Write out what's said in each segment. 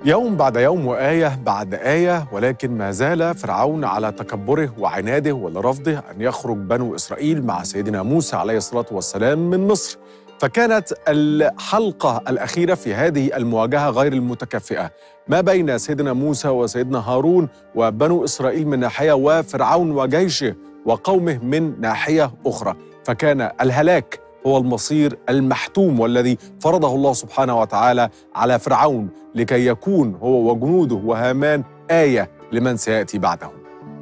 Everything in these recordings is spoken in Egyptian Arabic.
يوم بعد يوم وآية بعد آية ولكن ما زال فرعون على تكبره وعناده ولرفضه أن يخرج بنو إسرائيل مع سيدنا موسى عليه الصلاة والسلام من مصر فكانت الحلقة الأخيرة في هذه المواجهة غير المتكافئة ما بين سيدنا موسى وسيدنا هارون وبنو إسرائيل من ناحية وفرعون وجيشه وقومه من ناحية أخرى فكان الهلاك هو المصير المحتوم والذي فرضه الله سبحانه وتعالى على فرعون لكي يكون هو وجنوده وهامان آية لمن سيأتي بعدهم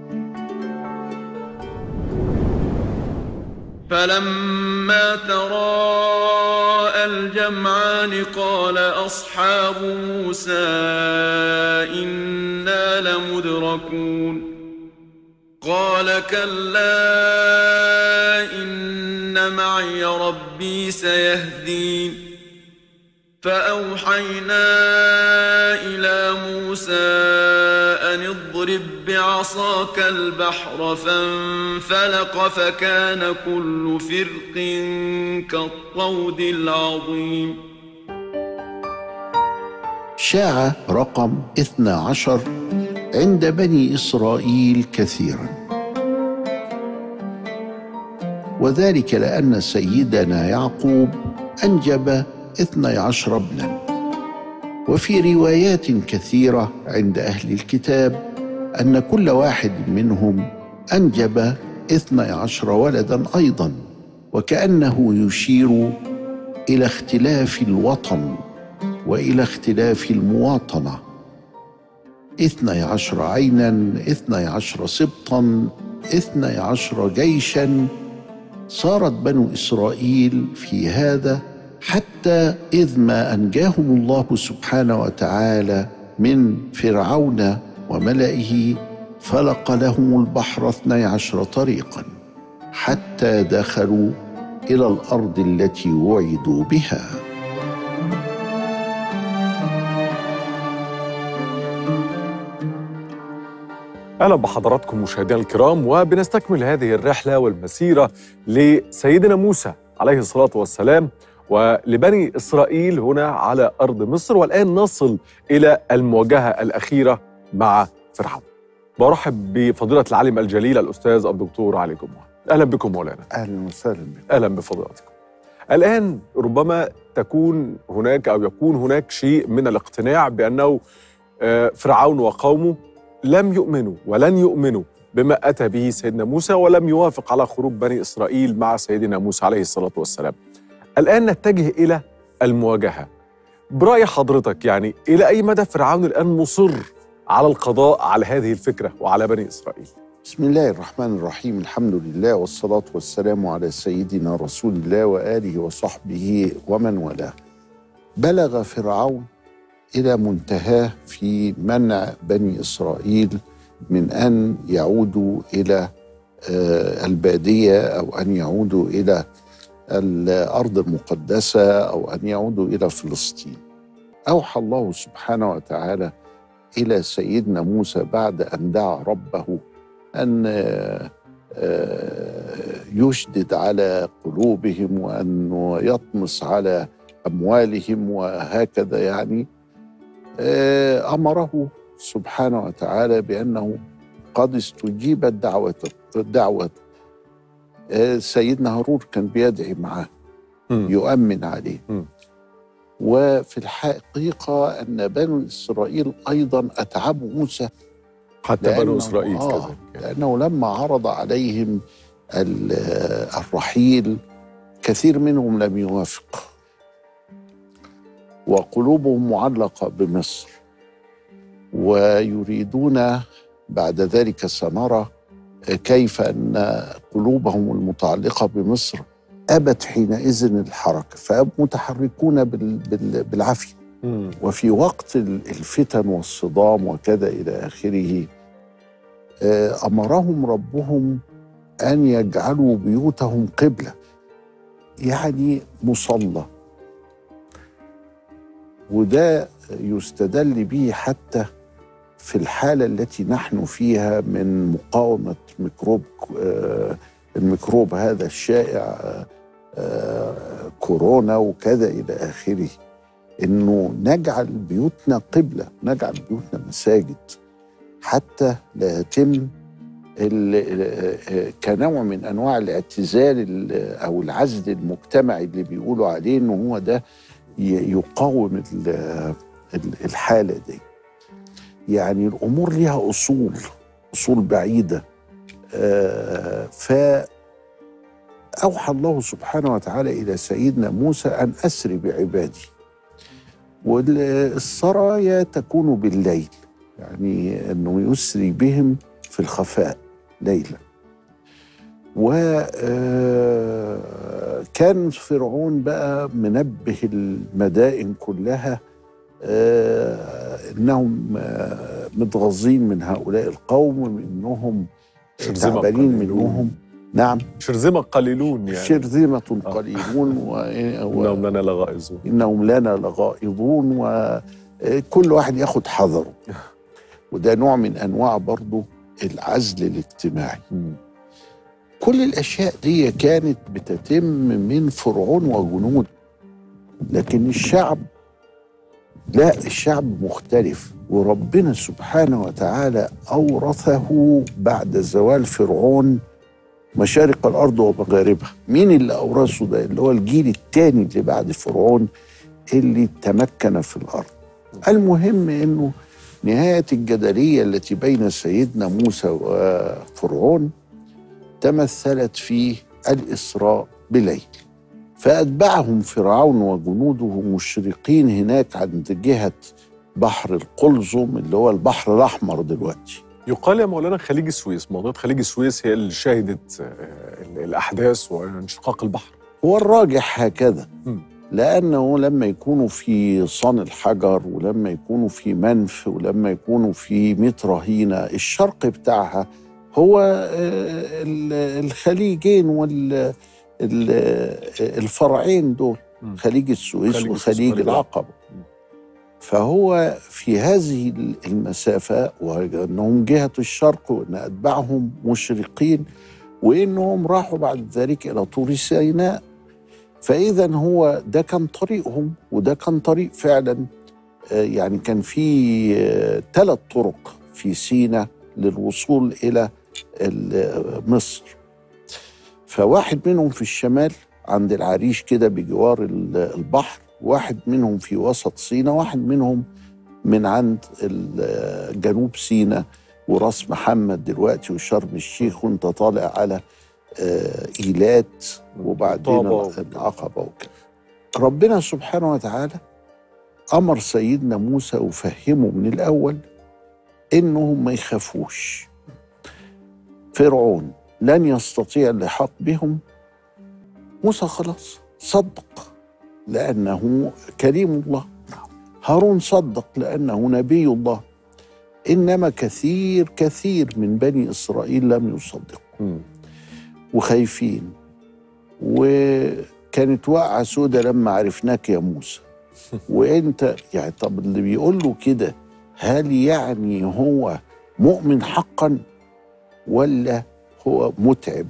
فلما تراءى الجمعان قال أصحاب موسى إنا لمدركون قال كلا إن معي ربي سيهدين فأوحينا إلى موسى أن اضرب بعصاك البحر فانفلق فكان كل فرق كالطود العظيم شاع رقم 12 عند بني إسرائيل كثيرا وذلك لأن سيدنا يعقوب أنجب اثني عشر ابنا وفي روايات كثيرة عند أهل الكتاب أن كل واحد منهم أنجب اثني عشر ولدا أيضا وكأنه يشير إلى اختلاف الوطن وإلى اختلاف المواطنة اثني عشر عينا اثني عشر سبطا اثني عشر جيشا صارت بنو إسرائيل في هذا حتى إذ ما أنجاهم الله سبحانه وتعالى من فرعون وملئه فلق لهم البحر اثني عشر طريقا حتى دخلوا إلى الأرض التي وعدوا بها اهلا بحضراتكم مشاهدينا الكرام وبنستكمل هذه الرحله والمسيره لسيدنا موسى عليه الصلاه والسلام ولبني اسرائيل هنا على ارض مصر والان نصل الى المواجهه الاخيره مع فرعون. برحب بفضيله العالم الجليل الاستاذ الدكتور علي جمعه. اهلا بكم مولانا. أهلا وسهلا بكم اهلا بفضيلتكم. الان ربما تكون هناك او يكون هناك شيء من الاقتناع بانه آه، فرعون وقومه لم يؤمنوا ولن يؤمنوا بما اتى به سيدنا موسى ولم يوافق على خروج بني اسرائيل مع سيدنا موسى عليه الصلاه والسلام. الان نتجه الى المواجهه. براي حضرتك يعني الى اي مدى فرعون الان مصر على القضاء على هذه الفكره وعلى بني اسرائيل؟ بسم الله الرحمن الرحيم الحمد لله والصلاة والسلام على سيدنا رسول الله وآله وصحبه ومن والاه بلغ فرعون إلى منتهاه في منع بني إسرائيل من أن يعودوا إلى آه، البادية أو أن يعودوا إلى الأرض المقدسة أو أن يعودوا إلى فلسطين أوحى الله سبحانه وتعالى إلى سيدنا موسى بعد أن دعا ربه أن آه، آه، يشدد على قلوبهم وأن يطمس على أموالهم وهكذا يعني آه، أمره سبحانه وتعالى بأنه قد استجيبت دعوة دعوة آه، سيدنا هارون كان بيدعي معاه مم. يؤمن عليه مم. وفي الحقيقة أن بنو إسرائيل أيضا أتعبوا موسى حتى بنو لأنه- اسرائيل آه كذلك يعني. لأنه لما عرض عليهم ال- الرحيل كثير منهم لم يوافق وقلوبهم معلقة بمصر ويريدون بعد ذلك سنرى كيف أن قلوبهم المتعلقة بمصر أبت حينئذ الحركة فمتحركون بال- بال- بالعافية مم. وفي وقت ال- الفتن والصدام وكذا إلى آخره آه، أمرهم ربهم أن يجعلوا بيوتهم قبلة يعني مصلى وده يستدل به حتى في الحالة التي نحن فيها من مقاومة ميكروب آه، الميكروب هذا الشائع آه، آه، كورونا وكذا إلى آخره انه نجعل بيوتنا قبله نجعل بيوتنا مساجد حتى لا يتم ال- كنوع من انواع الاعتزال ال- او العزل المجتمعي اللي بيقولوا عليه انه هو ده ي- يقاوم ال- ال- الحاله دي يعني الامور ليها اصول اصول بعيده آه، ف اوحى الله سبحانه وتعالى الى سيدنا موسى ان اسري بعبادي والسرايا تكون بالليل يعني انه يسري بهم في الخفاء ليلا وكان فرعون بقى منبه المدائن كلها آه، انهم آه، متغاظين من هؤلاء القوم انهم شرذمة تعبانين قليلون. منهم نعم شرذمة قليلون يعني شرذمة قليلون و... و... إنهم لنا لغائزون إنهم لنا لغائظون وكل واحد ياخد حذره وده نوع من أنواع برضو العزل الاجتماعي مم. كل الأشياء دي كانت بتتم من فرعون وجنود لكن الشعب لا الشعب مختلف وربنا سبحانه وتعالى أورثه بعد زوال فرعون مشارق الأرض ومغاربها مين اللي أورثه ده اللي هو الجيل الثاني اللي بعد فرعون اللي تمكن في الأرض المهم أنه نهاية الجدلية التي بين سيدنا موسى وفرعون تمثلت في الإسراء بليل فأتبعهم فرعون وجنوده مشرقين هناك عند جهة بحر القلزم اللي هو البحر الأحمر دلوقتي يقال يا مولانا خليج السويس منطقة خليج السويس هي اللي شهدت آه، ال- الأحداث وانشقاق البحر هو الراجح هكذا مم. لأنه لما يكونوا في صن الحجر ولما يكونوا في منف ولما يكونوا في ميت رهينة الشرق بتاعها هو آه، ال- الخليجين وال ال- الفرعين دول مم. خليج السويس خليج السويس وخليج وخليج العقبة مم. فهو في هذه المسافة وأنهم جهة الشرق وأن أتباعهم مشرقين وأنهم راحوا بعد ذلك إلى طور سيناء فإذا هو ده كان طريقهم وده كان طريق فعلا آه، يعني كان في ثلاث طرق في سيناء للوصول إلى ال- مصر فواحد منهم في الشمال عند العريش كده بجوار ال- البحر واحد منهم في وسط سيناء واحد منهم من عند ال- جنوب سيناء وراس محمد دلوقتي وشرم الشيخ وانت طالع على آه، ايلات وبعدين طابة وكده. العقبه وكده ربنا سبحانه وتعالى امر سيدنا موسى وفهمه من الاول انهم ما يخافوش فرعون لن يستطيع اللحاق بهم موسى خلاص صدق لانه كريم الله هارون صدق لانه نبي الله انما كثير كثير من بني اسرائيل لم يصدقوا مم. وخايفين وكانت واقعة سودة لما عرفناك يا موسى وانت يعني طب اللي بيقول له كده هل يعني هو مؤمن حقا ولا هو متعب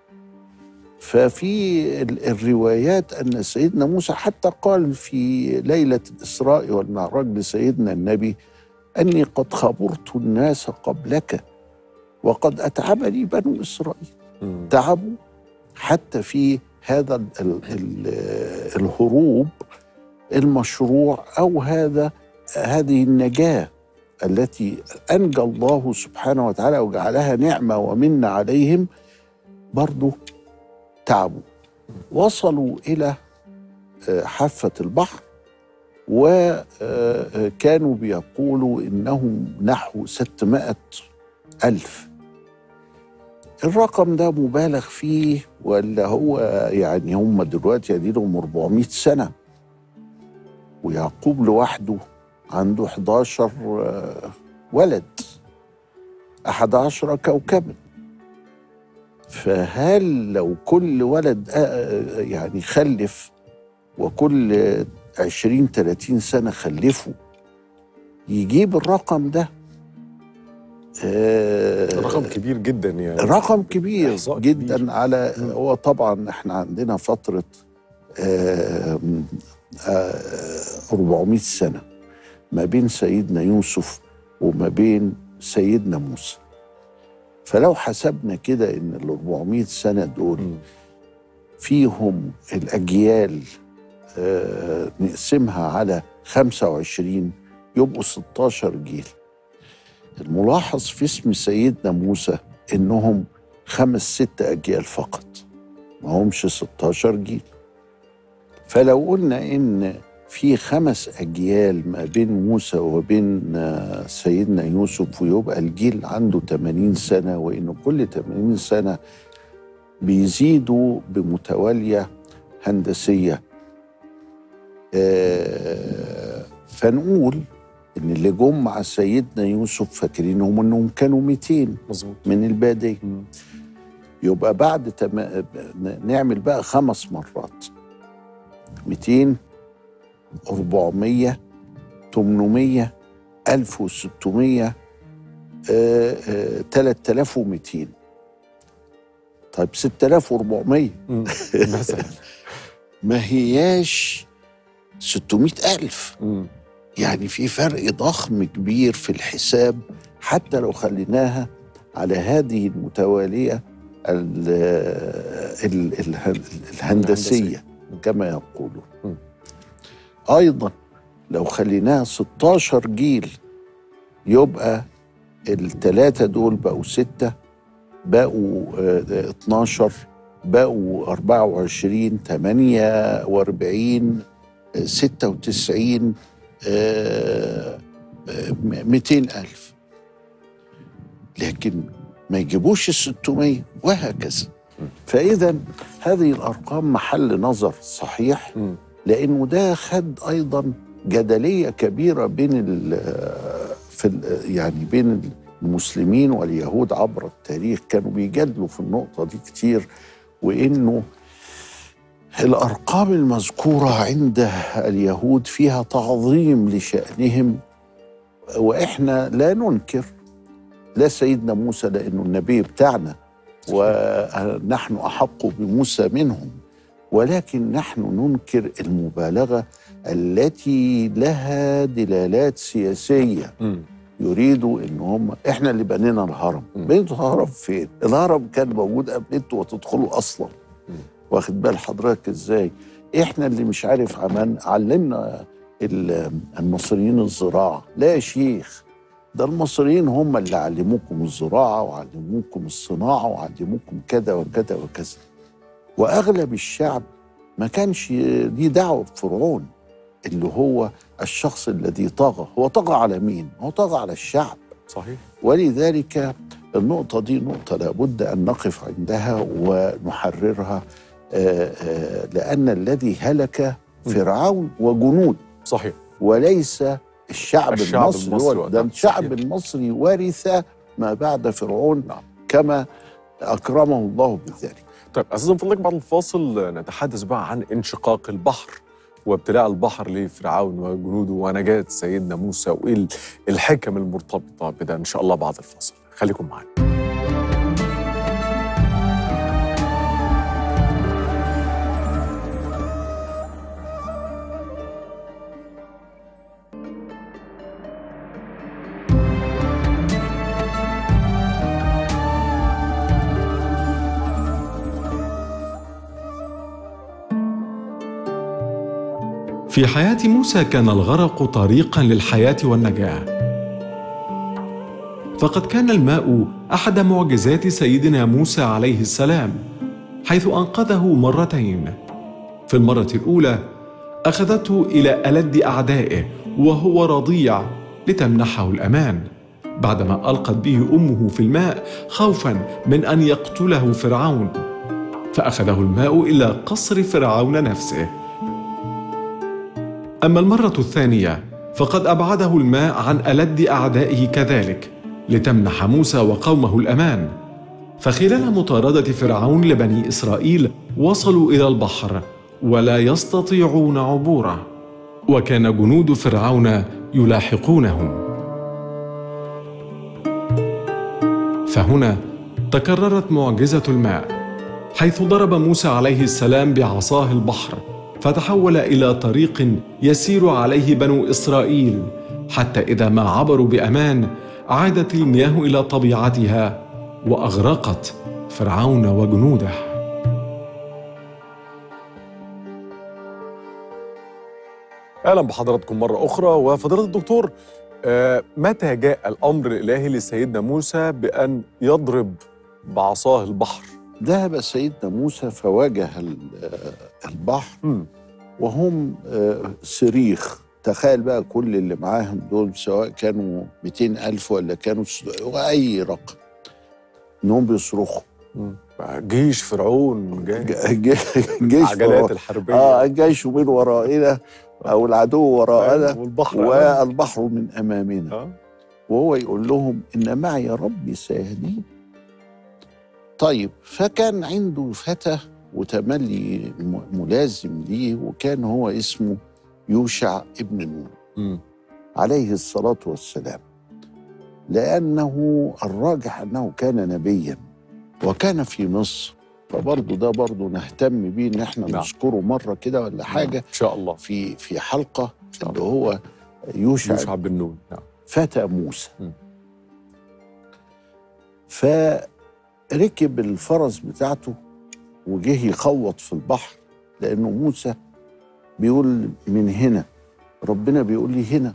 ففي ال- الروايات ان سيدنا موسى حتى قال في ليله الاسراء والمعراج لسيدنا النبي اني قد خبرت الناس قبلك وقد اتعبني بنو اسرائيل مم. تعبوا حتى في هذا ال ال ال الهروب المشروع او هذا هذه النجاه التي انجى الله سبحانه وتعالى وجعلها نعمه ومنه عليهم برضو تعبوا وصلوا الى آه، حافه البحر وكانوا بيقولوا انهم نحو 600 الف الرقم ده مبالغ فيه ولا هو يعني هم دلوقتي اديلهم 400 سنه ويعقوب لوحده عنده 11 آه، ولد 11 كوكبا فهل لو كل ولد آه، يعني خلف وكل 20 30 سنه خلفوا يجيب الرقم ده آه، رقم كبير جدا يعني رقم كبير إحصاء جدا كبير. على مم. هو طبعا احنا عندنا فترة آم، آه، 400 سنة ما بين سيدنا يوسف وما بين سيدنا موسى فلو حسبنا كده ان ال 400 سنة دول مم. فيهم الأجيال آه، نقسمها على 25 يبقوا 16 جيل الملاحظ في اسم سيدنا موسى إنهم خمس ست أجيال فقط ما همش 16 جيل فلو قلنا إن في خمس أجيال ما بين موسى وبين آه، سيدنا يوسف ويبقى الجيل عنده 80 سنة وإن كل 80 سنة بيزيدوا بمتوالية هندسية آه، فنقول إن اللي جم مع سيدنا يوسف فاكرينهم إنهم كانوا 200 مظبوط من البادية مم. يبقى بعد تم... نعمل بقى خمس مرات 200 400 800 1600 آه، آه، 3200 طيب 6400 مم. مثلا ما هياش 600 ألف مم. يعني في فرق ضخم كبير في الحساب حتى لو خليناها على هذه المتوالية ال ال ال الهندسية الهندسية. كما يقولون م. أيضا لو خليناها 16 جيل يبقى الثلاثة دول بقوا ستة بقوا آه، 12 بقوا 24 48 آه، 96 آه، آه، 200 ألف لكن ما يجيبوش ال 600 وهكذا فإذا هذه الأرقام محل نظر صحيح مم. لأنه ده خد أيضا جدلية كبيرة بين ال في ال يعني بين المسلمين واليهود عبر التاريخ كانوا بيجادلوا في النقطة دي كتير وإنه الأرقام المذكورة عند اليهود فيها تعظيم لشأنهم وإحنا لا ننكر لا سيدنا موسى لأنه النبي بتاعنا ونحن أحق بموسى منهم ولكن نحن ننكر المبالغة التي لها دلالات سياسية مم. يريدوا ان هم احنا اللي بنينا الهرم مم. بنيتوا الهرم فين الهرم كان موجود قبل انتوا وتدخلوا اصلا مم. واخد بال حضرتك ازاي احنا اللي مش عارف عمل علمنا ال- المصريين الزراعه لا يا شيخ ده المصريين هم اللي علموكم الزراعه وعلموكم الصناعه وعلموكم كذا وكذا وكذا واغلب الشعب ما كانش ليه دعوه بفرعون اللي هو الشخص الذي طغى هو طغى على مين هو طغى على الشعب صحيح ولذلك النقطة دي نقطة لابد أن نقف عندها ونحررها آه، آه، لأن الذي هلك فرعون وجنود صحيح وليس الشعب, الشعب المصري, المصري هو- وقتها. ده الشعب صحيح. المصري ورث ما بعد فرعون نعم. كما أكرمه الله بذلك طيب أستاذ من فضلك بعد الفاصل نتحدث بقى عن انشقاق البحر وابتلاء البحر لفرعون وجنوده ونجاة سيدنا موسى وإيه الحكم المرتبطة بده إن شاء الله بعد الفاصل خليكم معنا في حياة موسى كان الغرق طريقا للحياة والنجاة. فقد كان الماء أحد معجزات سيدنا موسى عليه السلام، حيث أنقذه مرتين. في المرة الأولى أخذته إلى ألد أعدائه وهو رضيع لتمنحه الأمان، بعدما ألقت به أمه في الماء خوفا من أن يقتله فرعون. فأخذه الماء إلى قصر فرعون نفسه. أما المرة الثانية فقد أبعده الماء عن ألد أعدائه كذلك لتمنح موسى وقومه الأمان فخلال مطاردة فرعون لبني إسرائيل وصلوا إلى البحر ولا يستطيعون عبوره وكان جنود فرعون يلاحقونهم فهنا تكررت معجزة الماء حيث ضرب موسى عليه السلام بعصاه البحر فتحول الى طريق يسير عليه بنو اسرائيل حتى اذا ما عبروا بامان عادت المياه الى طبيعتها واغرقت فرعون وجنوده اهلا بحضراتكم مره اخرى وفضيله الدكتور آه، متى جاء الامر الالهي لسيدنا موسى بان يضرب بعصاه البحر ذهب سيدنا موسى فواجه ال- آه، البحر مم. وهم آه، صريخ تخيل بقى كل اللي معاهم دول سواء كانوا 200 ألف ولا كانوا س- أي رقم إنهم بيصرخوا مم. جيش فرعون جاي ج- ج- جيش العجلات فرعون. الحربيه آه الجيش من ورائنا أو العدو وراءنا والبحر أمامنا. والبحر من أمامنا آه. وهو يقول لهم إن معي ربي سيهدين طيب فكان عنده فتى وتملي م- ملازم ليه وكان هو اسمه يوشع ابن نون مم. عليه الصلاة والسلام لأنه الراجح أنه كان نبيا وكان في مصر فبرضه ده برضه نهتم بيه إن احنا نعم. نذكره مرة كده ولا حاجة ان شاء الله في في حلقة شاء اللي الله. هو يوشع يوشع بن نون نعم فتى موسى م. فركب الفرس بتاعته وجه يخوط في البحر لأنه موسى بيقول من هنا ربنا بيقول لي هنا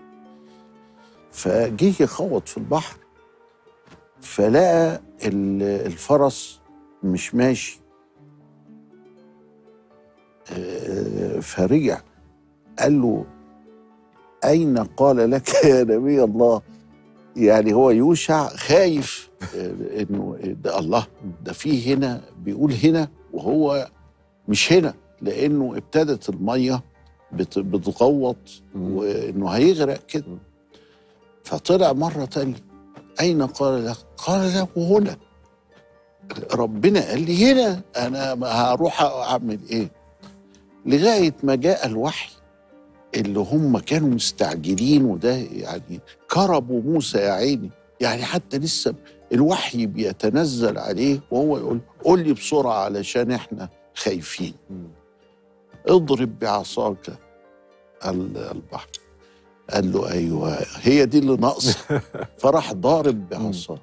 فجه يخوط في البحر فلقى ال- الفرس مش ماشي آه، فرجع قال له أين قال لك يا نبي الله يعني هو يوشع خايف آه، انه ده الله ده في هنا بيقول هنا وهو مش هنا لانه ابتدت الميه بت- بتغوط مم. وانه هيغرق كده مم. فطلع مره تانية اين قال لك؟ قال له هنا ربنا قال لي هنا انا ما هروح اعمل ايه لغايه ما جاء الوحي اللي هم كانوا مستعجلين وده يعني كربوا موسى يا عيني يعني حتى لسه الوحي بيتنزل عليه وهو يقول قول لي بسرعه علشان احنا خايفين مم. اضرب بعصاك ال- البحر قال له ايوه هي دي اللي ناقصه فراح ضارب بعصاه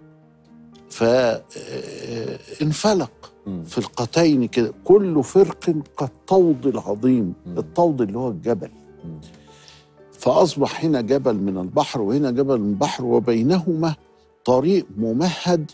فانفلق مم. فرقتين كده كل فرق كالطود العظيم مم. الطود اللي هو الجبل مم. فأصبح هنا جبل من البحر وهنا جبل من البحر وبينهما طريق ممهد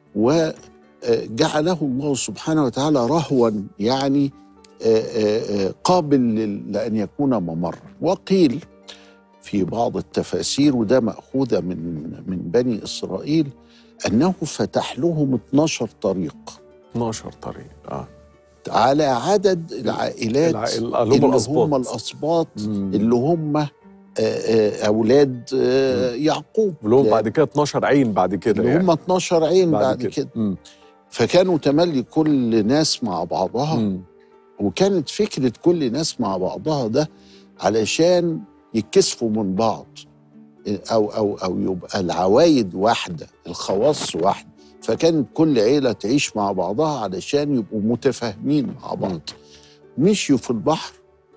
وجعله الله سبحانه وتعالى رهوا يعني آه، آه، آه، قابل لل- لأن يكون ممر وقيل في بعض التفاسير وده مأخوذة من من بني إسرائيل أنه فتح لهم 12 طريق 12 طريق اه على عدد العائلات العائل- اللي هم اللي الاسباط هم الأسباط مم. اللي هم آه، آه، أولاد آه، يعقوب اللي هم لا، بعد كده 12 عين بعد كده اللي يعني هم 12 عين بعد, كده. مم. فكانوا تملي كل ناس مع بعضها مم. وكانت فكرة كل ناس مع بعضها ده علشان يتكسفوا من بعض أو أو أو يبقى العوايد واحدة الخواص واحدة فكانت كل عيلة تعيش مع بعضها علشان يبقوا متفاهمين مع بعض مشيوا في البحر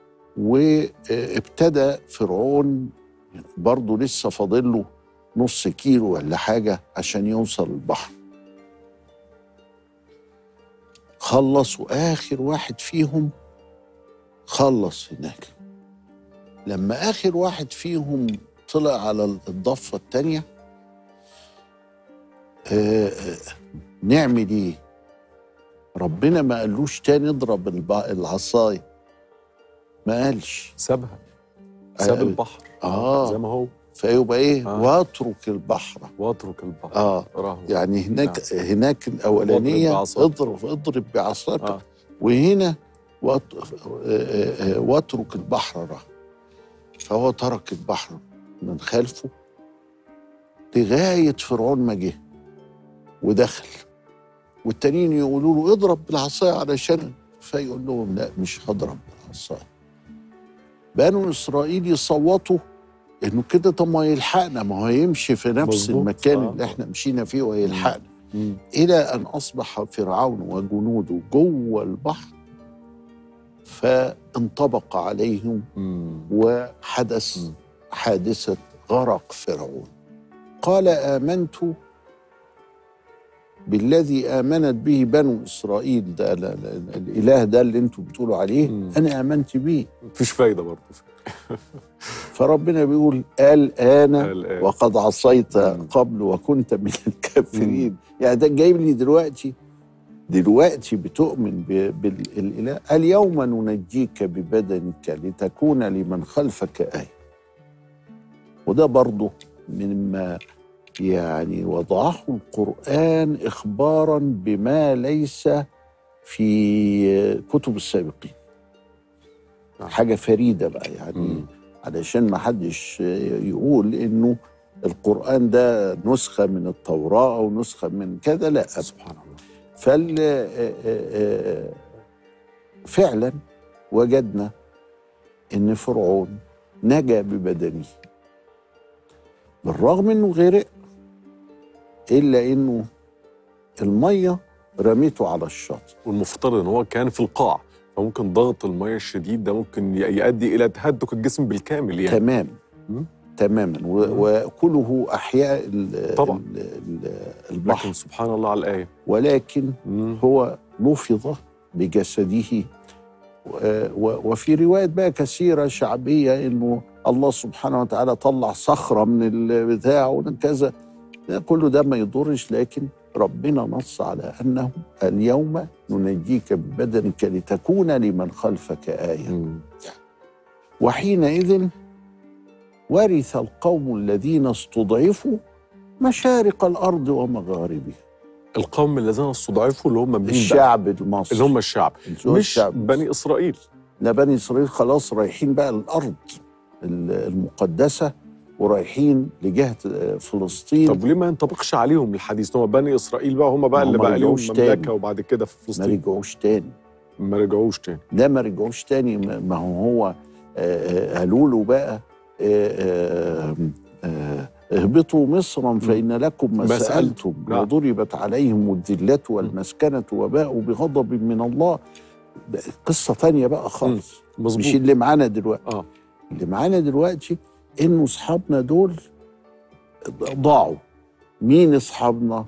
وابتدى فرعون برضه لسه فاضل له نص كيلو ولا حاجة عشان يوصل البحر خلصوا آخر واحد فيهم خلص هناك لما آخر واحد فيهم طلع على الضفة التانية آه، آه، نعمل ايه ربنا ما قالوش تاني اضرب الب- العصاية ما قالش سابها ساب آه، البحر آه. زي ما هو فيبقى ايه آه. واترك البحر واترك البحر اه راهو يعني هناك هناك الاولانيه بعصاك. اضرب اضرب بعصاك آه. وهنا وات- آه، آه، آه، واترك البحر راه فهو ترك البحر من خلفه لغايه فرعون ما جه ودخل والتانيين يقولوا له اضرب بالعصايه علشان فيقول لهم لا مش هضرب بالعصايه بنو اسرائيل يصوتوا انه كده طب ما يلحقنا ما هو يمشي في نفس مظبوط. المكان آه. اللي احنا مشينا فيه ويلحقنا مم. الى ان اصبح فرعون وجنوده جوه البحر فانطبق عليهم مم. وحدث مم. حادثة غرق فرعون قال آمنت بالذي آمنت به بنو إسرائيل ده لا لا الإله ده اللي انتم بتقولوا عليه مم. أنا آمنت به مفيش فايده برضه فربنا بيقول الآن الآن. وقد عصيت مم. قبل وكنت من الكافرين يعني ده جايب لي دلوقتي دلوقتي بتؤمن ب- بالإله اليوم ننجيك ببدنك لتكون لمن خلفك آية وده برضه مما يعني وضعه القرآن إخبارا بما ليس في كتب السابقين نعم. حاجة فريدة بقى يعني مم. علشان ما حدش يقول انه القرآن ده نسخة من التوراة أو نسخة من كذا لا سبحان الله فال فعلا وجدنا ان فرعون نجا ببدنه بالرغم انه غرق الا انه الميه رميته على الشاطئ والمفترض ان هو كان في القاع فممكن ضغط الميه الشديد ده ممكن ي- يؤدي الى تهدك الجسم بالكامل يعني تمام مم. تماما و- وكله احياء ال- طبعا. ال- ال- لكن البحر سبحان الله على الايه ولكن مم. هو لفظ بجسده و- و- وفي روايات بقى كثيرة شعبية إنه الله سبحانه وتعالى طلع صخرة من البتاع وكذا ده كله ده ما يضرش لكن ربنا نص على أنه اليوم ننجيك ببدنك لتكون لمن خلفك آية مم. وحينئذ ورث القوم الذين استضعفوا مشارق الأرض ومغاربها القوم الذين استضعفوا اللي هم مين بقى؟ الشعب المصري اللي هم الشعب اللي هو مش الشعب بني اسرائيل ده بني اسرائيل خلاص رايحين بقى الارض ال- المقدسه ورايحين لجهه آه، فلسطين طب وليه ما ينطبقش عليهم الحديث هم بني اسرائيل بقى هم بقى ما اللي هم بقى لهم رجعوش تاني. مملكه وبعد كده في ما فلسطين رجعوش تاني ما رجعوش تاني ده ما رجعوش تاني ما ما هو هو آه، آه، قالوا له بقى آه، آه، آه، اهبطوا مصرا فإن لكم ما ما سألتم سألتم. نعم. وضربت عليهم الذلة والمسكنة وباءوا بغضب من الله ده قصة تانية بقى خالص مش مظبوط اللي معانا دلوقتي اه اللي معانا دلوقتي انه اصحابنا دول ضاعوا مين اصحابنا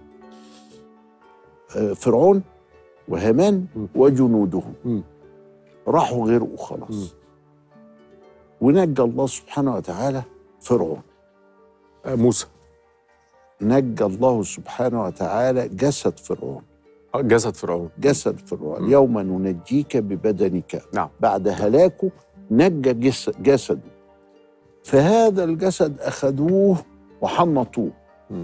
آه، فرعون وهامان م. وجنودهم م. راحوا غرقوا م. خلاص ونجى الله سبحانه وتعالى فرعون آه، موسى نجى الله سبحانه وتعالى جسد فرعون آه، جسد فرعون جسد فرعون م. يوم ننجيك ببدنك نعم بعد هلاكه نجى جس- جسده فهذا الجسد أخذوه وحنطوه مم.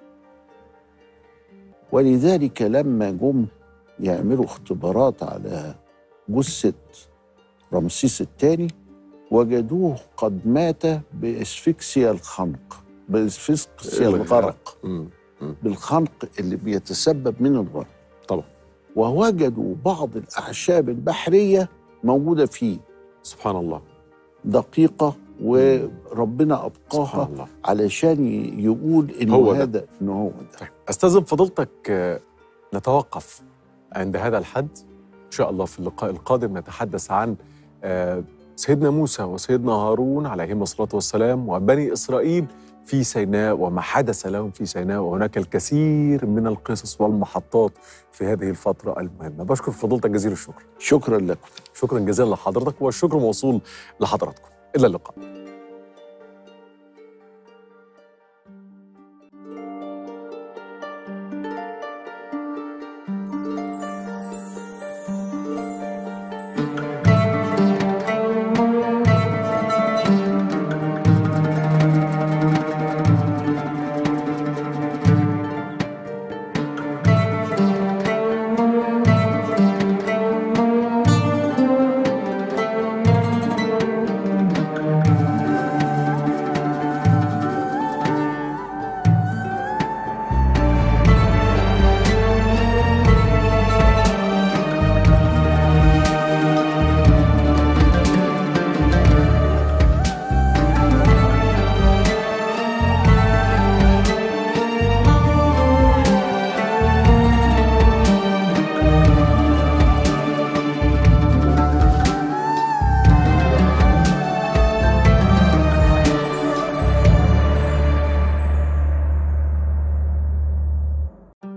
ولذلك لما جم يعملوا اختبارات على جثة رمسيس الثاني وجدوه قد مات بإسفكسيا الخنق بإسفكسيا الغرق مم. بالخنق اللي بيتسبب من الغرق طبعا ووجدوا بعض الأعشاب البحرية موجودة فيه سبحان الله دقيقة وربنا سبحان أبقاها الله علشان ي- يقول إنه هو ده. هذا إنه هو ده طيب استاذن فضيلتك آه، نتوقف عند هذا الحد ان شاء الله في اللقاء القادم نتحدث عن آه، سيدنا موسى وسيدنا هارون عليهما الصلاه والسلام وبني اسرائيل في سيناء وما حدث لهم في سيناء وهناك الكثير من القصص والمحطات في هذه الفتره المهمه بشكر فضيلتك جزيل الشكر شكرا لكم شكرا جزيلا لحضرتك والشكر موصول لحضراتكم الى اللقاء